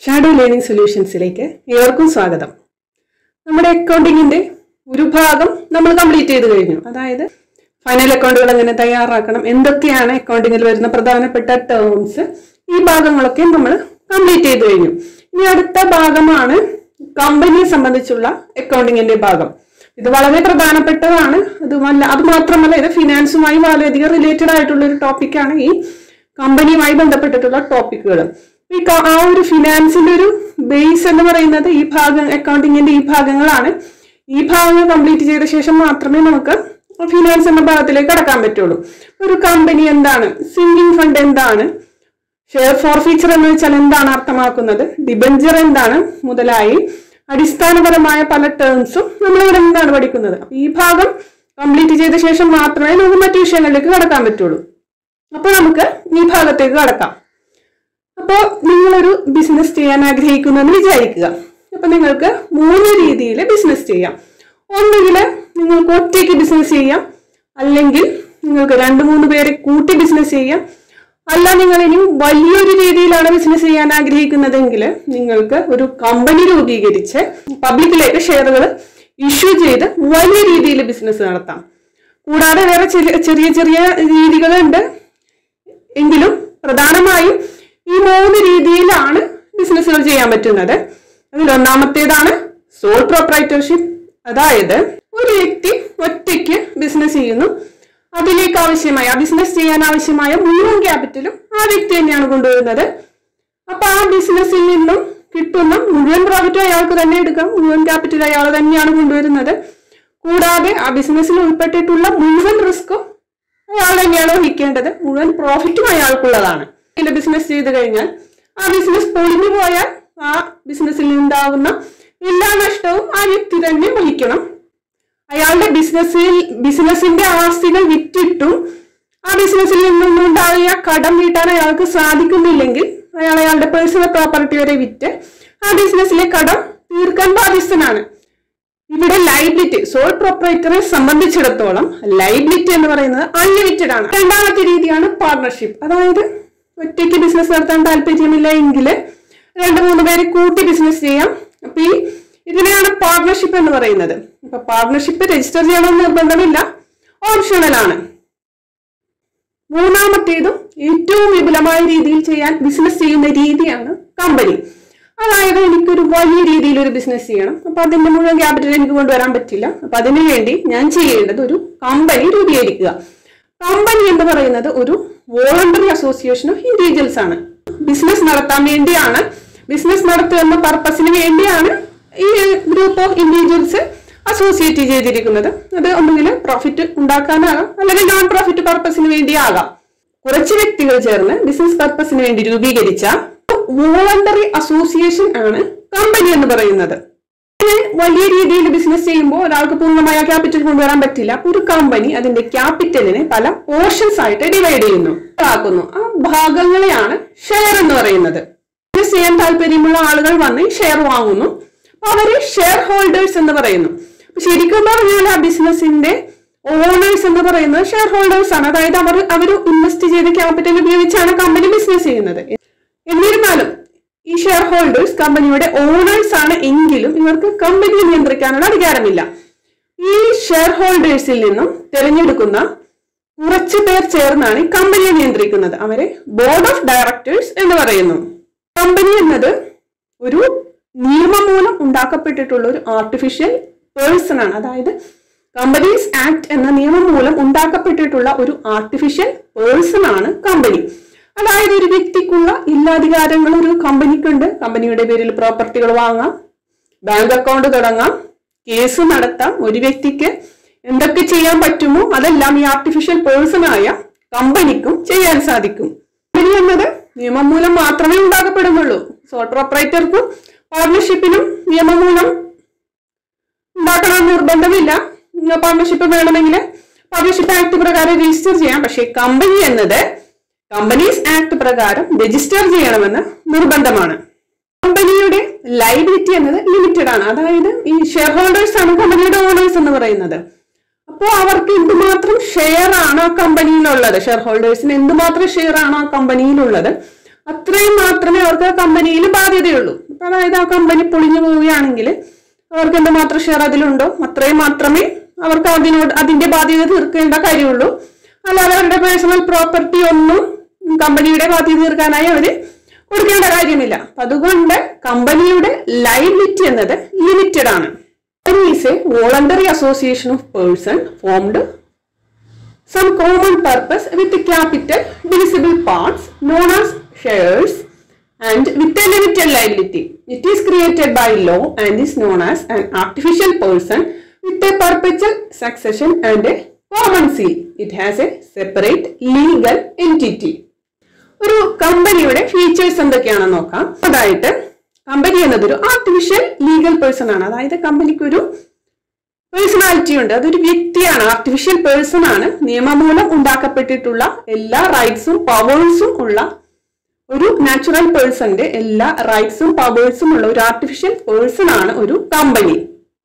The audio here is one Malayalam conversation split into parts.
ഷാഡോ ലേണിംഗ് സൊല്യൂഷൻസിലേക്ക് ഏവർക്കും സ്വാഗതം നമ്മുടെ അക്കൗണ്ടിങ്ങിന്റെ ഒരു ഭാഗം നമ്മൾ കംപ്ലീറ്റ് ചെയ്ത് കഴിഞ്ഞു അതായത് ഫൈനൽ അക്കൗണ്ടുകൾ എങ്ങനെ തയ്യാറാക്കണം എന്തൊക്കെയാണ് അക്കൗണ്ടിങ്ങിൽ വരുന്ന പ്രധാനപ്പെട്ട ടേംസ് ഈ ഭാഗങ്ങളൊക്കെ നമ്മൾ കംപ്ലീറ്റ് ചെയ്ത് കഴിഞ്ഞു ഇനി അടുത്ത ഭാഗമാണ് കമ്പനിയെ സംബന്ധിച്ചുള്ള അക്കൗണ്ടിങ്ങിന്റെ ഭാഗം ഇത് വളരെ പ്രധാനപ്പെട്ടതാണ് അതുമല്ല അത് മാത്രമല്ല ഇത് ഫിനാൻസുമായി വളരെയധികം റിലേറ്റഡ് ആയിട്ടുള്ള ഒരു ടോപ്പിക്കാണ് ഈ കമ്പനിയുമായി ബന്ധപ്പെട്ടിട്ടുള്ള ടോപ്പിക്കുകൾ ഈ ക- ആ ഒരു ഫിനാൻസിന്റെ ഒരു ബേസ് എന്ന് പറയുന്നത് ഈ ഭാഗം അക്കൗണ്ടിങ്ങിന്റെ ഈ ഭാഗങ്ങളാണ് ഈ ഭാഗങ്ങൾ കംപ്ലീറ്റ് ചെയ്ത ശേഷം മാത്രമേ നമുക്ക് ഫിനാൻസ് എന്ന ഭാഗത്തിലേക്ക് കടക്കാൻ പറ്റുള്ളൂ ഒരു കമ്പനി എന്താണ് സിംഗിങ് ഫണ്ട് എന്താണ് ഷെയർ ഫോർ ഫീച്ചർ എന്ന് വെച്ചാൽ എന്താണ് അർത്ഥമാക്കുന്നത് ഡിബഞ്ചർ എന്താണ് മുതലായി അടിസ്ഥാനപരമായ പല ടേംസും നമ്മൾ ഇവിടെ എന്താണ് പഠിക്കുന്നത് അപ്പൊ ഈ ഭാഗം കംപ്ലീറ്റ് ചെയ്ത ശേഷം മാത്രമേ നമുക്ക് മറ്റു വിഷയങ്ങളിലേക്ക് കടക്കാൻ പറ്റുള്ളൂ അപ്പൊ നമുക്ക് ഈ ഭാഗത്തേക്ക് കടക്കാം അപ്പോൾ നിങ്ങളൊരു ബിസിനസ് ചെയ്യാൻ ആഗ്രഹിക്കുന്നു എന്ന് വിചാരിക്കുക അപ്പൊ നിങ്ങൾക്ക് മൂന്ന് രീതിയിൽ ബിസിനസ് ചെയ്യാം ഒന്നുകിൽ നിങ്ങൾക്ക് ഒറ്റയ്ക്ക് ബിസിനസ് ചെയ്യാം അല്ലെങ്കിൽ നിങ്ങൾക്ക് രണ്ട് മൂന്ന് പേരെ കൂട്ടി ബിസിനസ് ചെയ്യാം അല്ല നിങ്ങൾ ഇനി വലിയൊരു രീതിയിലാണ് ബിസിനസ് ചെയ്യാൻ ആഗ്രഹിക്കുന്നതെങ്കിൽ നിങ്ങൾക്ക് ഒരു കമ്പനി രൂപീകരിച്ച് പബ്ലിക്കിലേക്ക് ഷെയറുകൾ ഇഷ്യൂ ചെയ്ത് വലിയ രീതിയിൽ ബിസിനസ് നടത്താം കൂടാതെ വേറെ ചെറിയ ചെറിയ ചെറിയ രീതികളുണ്ട് എങ്കിലും പ്രധാനമായും ഈ മൂന്ന് രീതിയിലാണ് ബിസിനസ്സുകൾ ചെയ്യാൻ പറ്റുന്നത് അതിൽ ഒന്നാമത്തേതാണ് സോൾ പ്രൊപ്പറൈറ്റർഷിപ്പ് അതായത് ഒരു വ്യക്തി ഒറ്റയ്ക്ക് ബിസിനസ് ചെയ്യുന്നു അതിലേക്ക് ആവശ്യമായ ആ ബിസിനസ് ചെയ്യാൻ ആവശ്യമായ മുഴുവൻ ക്യാപിറ്റലും ആ വ്യക്തി തന്നെയാണ് കൊണ്ടുവരുന്നത് അപ്പൊ ആ ബിസിനസ്സിൽ നിന്നും കിട്ടുന്ന മുഴുവൻ പ്രോഫിറ്റും അയാൾക്ക് തന്നെ എടുക്കാം മുഴുവൻ ക്യാപിറ്റൽ അയാൾ തന്നെയാണ് കൊണ്ടുവരുന്നത് കൂടാതെ ആ ബിസിനസ്സിൽ ഉൾപ്പെട്ടിട്ടുള്ള മുഴുവൻ റിസ്ക്കും അയാൾ തന്നെയാണ് വഹിക്കേണ്ടത് മുഴുവൻ പ്രോഫിറ്റും അയാൾക്കുള്ളതാണ് ഇതിന്റെ ബിസിനസ് ചെയ്ത് കഴിഞ്ഞാൽ ആ ബിസിനസ് പൊളിഞ്ഞു പോയാൽ ആ ബിസിനസ്സിൽ ഉണ്ടാകുന്ന എല്ലാ നഷ്ടവും ആ വ്യക്തി തന്നെ വഹിക്കണം അയാളുടെ ബിസിനസ്സിൽ ബിസിനസിന്റെ ആസ്തികൾ വിറ്റിട്ടും ആ ബിസിനസ്സിൽ നിന്നും ഉണ്ടായ കടം വീട്ടാൻ അയാൾക്ക് സാധിക്കുന്നില്ലെങ്കിൽ അയാൾ അയാളുടെ പേഴ്സണൽ പ്രോപ്പർട്ടി വരെ വിറ്റ് ആ ബിസിനസ്സിലെ കടം തീർക്കാൻ ബാധ്യസ്ഥനാണ് ഇവിടെ ലൈബിലിറ്റി സോൾ പ്രൊപ്പറേറ്ററെ സംബന്ധിച്ചിടത്തോളം ലൈബിലിറ്റി എന്ന് പറയുന്നത് അൺലിമിറ്റഡ് ആണ് രണ്ടാമത്തെ രീതിയാണ് പാർട്ണർഷിപ്പ് അതായത് ഒറ്റയ്ക്ക് ബിസിനസ് നടത്താൻ താല്പര്യമില്ല എങ്കിൽ രണ്ട് മൂന്ന് പേര് കൂട്ടി ബിസിനസ് ചെയ്യാം അപ്പൊ ഈ ഇതിനെയാണ് പാർട്ണർഷിപ്പ് എന്ന് പറയുന്നത് അപ്പൊ പാർട്ണർഷിപ്പ് രജിസ്റ്റർ ചെയ്യണമെന്ന് നിർബന്ധമില്ല ഓപ്ഷണൽ ആണ് മൂന്നാമത്തേതും ഏറ്റവും വിപുലമായ രീതിയിൽ ചെയ്യാൻ ബിസിനസ് ചെയ്യുന്ന രീതിയാണ് കമ്പനി അതായത് എനിക്കൊരു വലിയ രീതിയിൽ ഒരു ബിസിനസ് ചെയ്യണം അപ്പൊ അതിന്റെ മുഴുവൻ ക്യാപിറ്റൽ എനിക്ക് കൊണ്ടുവരാൻ പറ്റില്ല അപ്പൊ അതിനു വേണ്ടി ഞാൻ ചെയ്യേണ്ടത് ഒരു കമ്പനി രൂപീകരിക്കുക കമ്പനി എന്ന് പറയുന്നത് ഒരു വോളണ്ടറി അസോസിയേഷൻ ഓഫ് ഇൻഡിവിജ്വൽസ് ആണ് ബിസിനസ് നടത്താൻ വേണ്ടിയാണ് ബിസിനസ് നടത്തുക എന്ന പർപ്പസിന് വേണ്ടിയാണ് ഈ ഗ്രൂപ്പ് ഓഫ് ഇൻഡിവിജ്വൽസ് അസോസിയേറ്റ് ചെയ്തിരിക്കുന്നത് അത് ഒന്നുകിൽ പ്രോഫിറ്റ് ഉണ്ടാക്കാനാകാം അല്ലെങ്കിൽ നോൺ പ്രോഫിറ്റ് പർപ്പസിന് വേണ്ടിയാകാം കുറച്ച് വ്യക്തികൾ ചേർന്ന് ബിസിനസ് പർപ്പസിന് വേണ്ടി രൂപീകരിച്ച വോളണ്ടറി അസോസിയേഷൻ ആണ് കമ്പനി എന്ന് പറയുന്നത് ഇങ്ങനെ വലിയ രീതിയിൽ ബിസിനസ് ചെയ്യുമ്പോൾ ഒരാൾക്ക് പൂർണ്ണമായ ക്യാപിറ്റൽ കൊണ്ടുവരാൻ പറ്റില്ല അപ്പൊ ഒരു കമ്പനി അതിന്റെ ക്യാപിറ്റലിനെ പല പോർഷൻസ് ആയിട്ട് ഡിവൈഡ് ചെയ്യുന്നു ആക്കുന്നു ആ ഭാഗങ്ങളെയാണ് ഷെയർ എന്ന് പറയുന്നത് ബിസിനസ് ചെയ്യാൻ താല്പര്യമുള്ള ആളുകൾ വന്ന് ഷെയർ വാങ്ങുന്നു അപ്പൊ അവര് ഷെയർ ഹോൾഡേഴ്സ് എന്ന് പറയുന്നു അപ്പൊ ശരിക്കും പറഞ്ഞാൽ ആ ബിസിനസിന്റെ ഓണേഴ്സ് എന്ന് പറയുന്നത് ഷെയർ ഹോൾഡേഴ്സ് ആണ് അതായത് അവർ അവർ ഇൻവെസ്റ്റ് ചെയ്ത ക്യാപിറ്റൽ ഉപയോഗിച്ചാണ് കമ്പനി ബിസിനസ് ചെയ്യുന്നത് എന്നിരുന്നാലും ഈ ഷെയർ ഹോൾഡേഴ്സ് കമ്പനിയുടെ ഓണേഴ്സ് ആണ് എങ്കിലും ഇവർക്ക് കമ്പനിയെ നിയന്ത്രിക്കാനുള്ള അധികാരമില്ല ഈ ഷെയർ ഹോൾഡേഴ്സിൽ നിന്നും തിരഞ്ഞെടുക്കുന്ന കുറച്ചു പേർ ചേർന്നാണ് ഈ കമ്പനിയെ നിയന്ത്രിക്കുന്നത് അവരെ ബോർഡ് ഓഫ് ഡയറക്ടേഴ്സ് എന്ന് പറയുന്നു കമ്പനി എന്നത് ഒരു നിയമം മൂലം ഉണ്ടാക്കപ്പെട്ടിട്ടുള്ള ഒരു ആർട്ടിഫിഷ്യൽ പേഴ്സൺ ആണ് അതായത് കമ്പനീസ് ആക്ട് എന്ന നിയമം മൂലം ഉണ്ടാക്കപ്പെട്ടിട്ടുള്ള ഒരു ആർട്ടിഫിഷ്യൽ പേഴ്സൺ ആണ് കമ്പനി അതായത് ഒരു വ്യക്തിക്കുള്ള ഇല്ലാധികാരങ്ങൾ ഒരു കമ്പനിക്കുണ്ട് കമ്പനിയുടെ പേരിൽ പ്രോപ്പർട്ടികൾ വാങ്ങാം ബാങ്ക് അക്കൗണ്ട് തുടങ്ങാം കേസ് നടത്താം ഒരു വ്യക്തിക്ക് എന്തൊക്കെ ചെയ്യാൻ പറ്റുമോ അതെല്ലാം ഈ ആർട്ടിഫിഷ്യൽ പേഴ്സൺ ആയ കമ്പനിക്കും ചെയ്യാൻ സാധിക്കും കമ്പനി എന്നത് നിയമം മൂലം മാത്രമേ ഉണ്ടാക്കപ്പെടുന്നുള്ളൂ സോൾ പ്രൊപ്പറേറ്റർക്കും പാർട്ണർഷിപ്പിനും നിയമം മൂലം ഉണ്ടാക്കണം നിർബന്ധമില്ല പാർട്ണർഷിപ്പ് വേണമെങ്കിൽ പാർട്ണർഷിപ്പ് ആക്ട് പ്രകാരം രജിസ്റ്റർ ചെയ്യാം പക്ഷേ കമ്പനി എന്നത് കമ്പനീസ് ആക്ട് പ്രകാരം രജിസ്റ്റർ ചെയ്യണമെന്ന് നിർബന്ധമാണ് കമ്പനിയുടെ ലൈബിലിറ്റി എന്നത് ലിമിറ്റഡ് ആണ് അതായത് ഈ ഷെയർ ഹോൾഡേഴ്സ് ആണ് കമ്പനിയുടെ ഓണേഴ്സ് എന്ന് പറയുന്നത് അപ്പോൾ അവർക്ക് എന്തുമാത്രം ഷെയർ ആണ് ആ കമ്പനിയിലുള്ളത് ഷെയർ ഹോൾഡേഴ്സിന് എന്തുമാത്രം ഷെയർ ആണ് ആ കമ്പനിയിലുള്ളത് അത്രയും മാത്രമേ അവർക്ക് ആ കമ്പനിയിൽ ബാധ്യതയുള്ളൂ അപ്പൊ അതായത് ആ കമ്പനി പൊളിഞ്ഞു പോവുകയാണെങ്കിൽ അവർക്ക് എന്തുമാത്രം ഷെയർ അതിലുണ്ടോ അത്രയും മാത്രമേ അവർക്ക് അതിനോട് അതിന്റെ ബാധ്യത തീർക്കേണ്ട കാര്യമുള്ളൂ അല്ലാതെ അവരുടെ പേഴ്സണൽ പ്രോപ്പർട്ടി ഒന്നും കമ്പനിയുടെ ബാധ്യത തീർക്കാനായി അവര് കൊടുക്കേണ്ട കാര്യമില്ല അപ്പൊ അതുകൊണ്ട് കമ്പനിയുടെ ലൈബിലിറ്റി എന്നത് ലിമിറ്റഡ് ആണ് is a voluntary association of person formed some common purpose with capital divisible parts known as shares and with a limited liability. It is created by law and is known as an artificial person with a perpetual succession and a common seal. It has a separate legal entity. ഒരു കമ്പനിയുടെ ഫീച്ചേഴ്സ് എന്തൊക്കെയാണെന്ന് നോക്കാം അതായത് കമ്പനി എന്നതൊരു ആർട്ടിഫിഷ്യൽ ലീഗൽ പേഴ്സൺ ആണ് അതായത് കമ്പനിക്ക് ഒരു പേഴ്സണാലിറ്റി ഉണ്ട് അതൊരു വ്യക്തിയാണ് ആർട്ടിഫിഷ്യൽ പേഴ്സൺ ആണ് നിയമമൂലം ഉണ്ടാക്കപ്പെട്ടിട്ടുള്ള എല്ലാ റൈറ്റ്സും പവേഴ്സും ഉള്ള ഒരു നാച്ചുറൽ പേഴ്സന്റെ എല്ലാ റൈറ്റ്സും പവേഴ്സും ഉള്ള ഒരു ആർട്ടിഫിഷ്യൽ പേഴ്സൺ ആണ് ഒരു കമ്പനി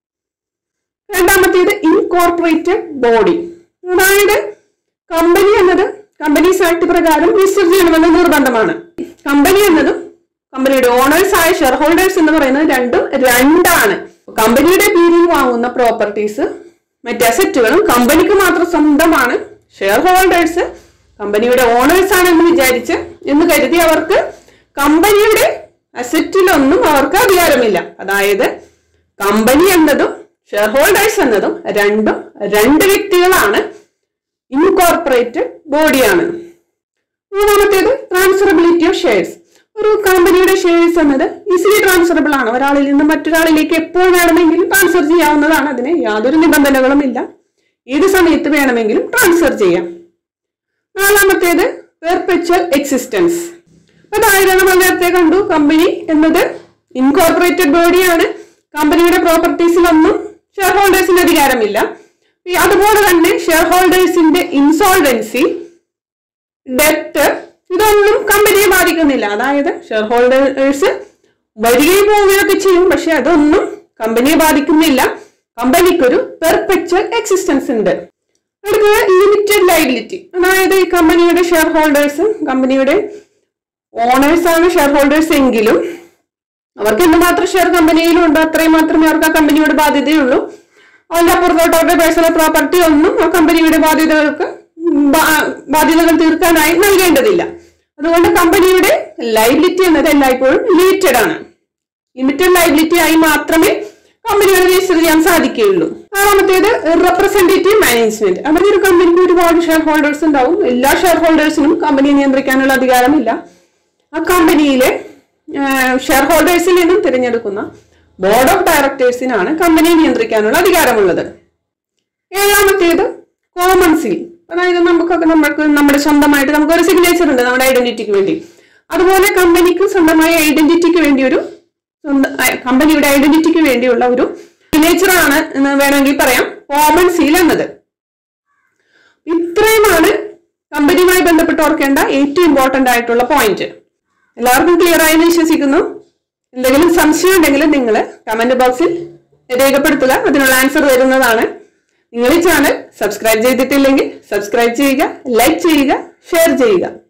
രണ്ടാമത്തേത് ഇൻകോർപ്പറേറ്റഡ് ബോഡി അതായത് കമ്പനി എന്നത് കമ്പനീസ് ആക്ട് പ്രകാരം രജിസ്റ്റർ ചെയ്യണമെന്ന് നിർബന്ധമാണ് കമ്പനി എന്നതും കമ്പനിയുടെ ഓണേഴ്സ് ആയ ഷെയർ ഹോൾഡേഴ്സ് എന്ന് പറയുന്നത് രണ്ടും രണ്ടാണ് കമ്പനിയുടെ പേരിൽ വാങ്ങുന്ന പ്രോപ്പർട്ടീസ് മറ്റ് അസറ്റുകളും കമ്പനിക്ക് മാത്രം സ്വന്തമാണ് ഷെയർ ഹോൾഡേഴ്സ് കമ്പനിയുടെ ഓണേഴ്സ് ആണെന്ന് വിചാരിച്ച് എന്ന് കരുതി അവർക്ക് കമ്പനിയുടെ അസറ്റിലൊന്നും അവർക്ക് അധികാരമില്ല അതായത് കമ്പനി എന്നതും ഷെയർ ഹോൾഡേഴ്സ് എന്നതും രണ്ടും രണ്ട് വ്യക്തികളാണ് ഇൻകോർപ്പറേറ്റഡ് ബോഡിയാണ് മൂന്നാമത്തേത് ട്രാൻസ്ഫറബിലിറ്റി ഓഫ് ഷെയർസ് ഒരു കമ്പനിയുടെ ഷെയർസ് എന്നത് ഈസിലി ട്രാൻസ്ഫറബിൾ ആണ് ഒരാളിൽ നിന്ന് മറ്റൊരാളിലേക്ക് എപ്പോൾ വേണമെങ്കിലും ട്രാൻസ്ഫർ ചെയ്യാവുന്നതാണ് അതിന് യാതൊരു നിബന്ധനകളും ഇല്ല ഏത് സമയത്ത് വേണമെങ്കിലും ട്രാൻസ്ഫർ ചെയ്യാം നാലാമത്തേത് പെർപെച്വൽ എക്സിസ്റ്റൻസ് അതായത് നമ്മൾ നേരത്തെ കണ്ടു കമ്പനി എന്നത് ഇൻകോർപ്പറേറ്റഡ് ബോഡിയാണ് കമ്പനിയുടെ പ്രോപ്പർട്ടീസിലൊന്നും ഷെയർ ഹോൾഡേഴ്സിന് അധികാരമില്ല ഈ അതുപോലെ തന്നെ ഷെയർ ഹോൾഡേഴ്സിന്റെ ഇൻസോൾവൻസി ഡെറ്റ് ഇതൊന്നും കമ്പനിയെ ബാധിക്കുന്നില്ല അതായത് ഷെയർ ഹോൾഡേഴ്സ് വരികയും പോവുകയൊക്കെ ചെയ്യും പക്ഷെ അതൊന്നും കമ്പനിയെ ബാധിക്കുന്നില്ല കമ്പനിക്കൊരു പെർപെക്ച്വൽ എക്സിസ്റ്റൻസ് ഉണ്ട് അടുത്തത് ലിമിറ്റഡ് ലൈബിലിറ്റി അതായത് ഈ കമ്പനിയുടെ ഷെയർ ഹോൾഡേഴ്സ് കമ്പനിയുടെ ഓണേഴ്സ് ആണ് ഷെയർ ഹോൾഡേഴ്സ് എങ്കിലും അവർക്ക് എന്തുമാത്രം ഷെയർ കമ്പനിയിലുണ്ട് അത്രയും മാത്രമേ അവർക്ക് ആ കമ്പനിയോട് ബാധ്യതയുള്ളൂ അതിന്റെ അപ്പുറത്തോട്ട് അവരുടെ പേഴ്സണൽ പ്രോപ്പർട്ടി ഒന്നും ആ കമ്പനിയുടെ ബാധ്യതകൾക്ക് ബാ- ബാധ്യതകൾ തീർക്കാനായി നൽകേണ്ടതില്ല അതുകൊണ്ട് കമ്പനിയുടെ ലൈബിലിറ്റി എന്നത് എല്ലായ്പ്പോഴും ലിമിറ്റഡ് ആണ് ലിമിറ്റഡ് ലൈബിലിറ്റി ആയി മാത്രമേ കമ്പനികൾ രജിസ്റ്റർ ചെയ്യാൻ സാധിക്കുകയുള്ളൂ ആറാമത്തേത് റെപ്രസെന്റേറ്റീവ് മാനേജ്മെന്റ് അതായത് ഒരു കമ്പനിക്ക് ഒരുപാട് ഷെയർ ഹോൾഡേഴ്സ് ഉണ്ടാവും എല്ലാ ഷെയർ ഹോൾഡേഴ്സിനും കമ്പനിയെ നിയന്ത്രിക്കാനുള്ള അധികാരമില്ല ആ കമ്പനിയിലെ ഷെയർ ഹോൾഡേഴ്സിൽ നിന്നും തിരഞ്ഞെടുക്കുന്ന ബോർഡ് ഓഫ് ഡയറക്ടേഴ്സിനാണ് കമ്പനിയെ നിയന്ത്രിക്കാനുള്ള അധികാരമുള്ളത് ഏഴാമത്തേത് കോമൺ സീൽ അതായത് നമുക്കൊക്കെ നമ്മൾക്ക് നമ്മുടെ സ്വന്തമായിട്ട് നമുക്ക് ഒരു സിഗ്നേച്ചർ ഉണ്ട് നമ്മുടെ ഐഡന്റിറ്റിക്ക് വേണ്ടി അതുപോലെ കമ്പനിക്ക് സ്വന്തമായ ഐഡന്റിറ്റിക്ക് വേണ്ടി ഒരു സ്വന്തം കമ്പനിയുടെ ഐഡന്റിറ്റിക്ക് വേണ്ടിയുള്ള ഒരു സിഗ്നേച്ചർ ആണ് എന്ന് വേണമെങ്കിൽ പറയാം കോമൺ സീൽ എന്നത് ഇത്രയുമാണ് കമ്പനിയുമായി ബന്ധപ്പെട്ട് ഓർക്കേണ്ട ഏറ്റവും ഇമ്പോർട്ടന്റ് ആയിട്ടുള്ള പോയിന്റ് എല്ലാവർക്കും ക്ലിയർ ആയെന്ന് വിശ്വസിക്കുന്നു എന്തെങ്കിലും സംശയം ഉണ്ടെങ്കിൽ നിങ്ങൾ കമന്റ് ബോക്സിൽ രേഖപ്പെടുത്തുക അതിനുള്ള ആൻസർ വരുന്നതാണ് നിങ്ങൾ ഈ ചാനൽ സബ്സ്ക്രൈബ് ചെയ്തിട്ടില്ലെങ്കിൽ സബ്സ്ക്രൈബ് ചെയ്യുക ലൈക്ക് ചെയ്യുക ഷെയർ ചെയ്യുക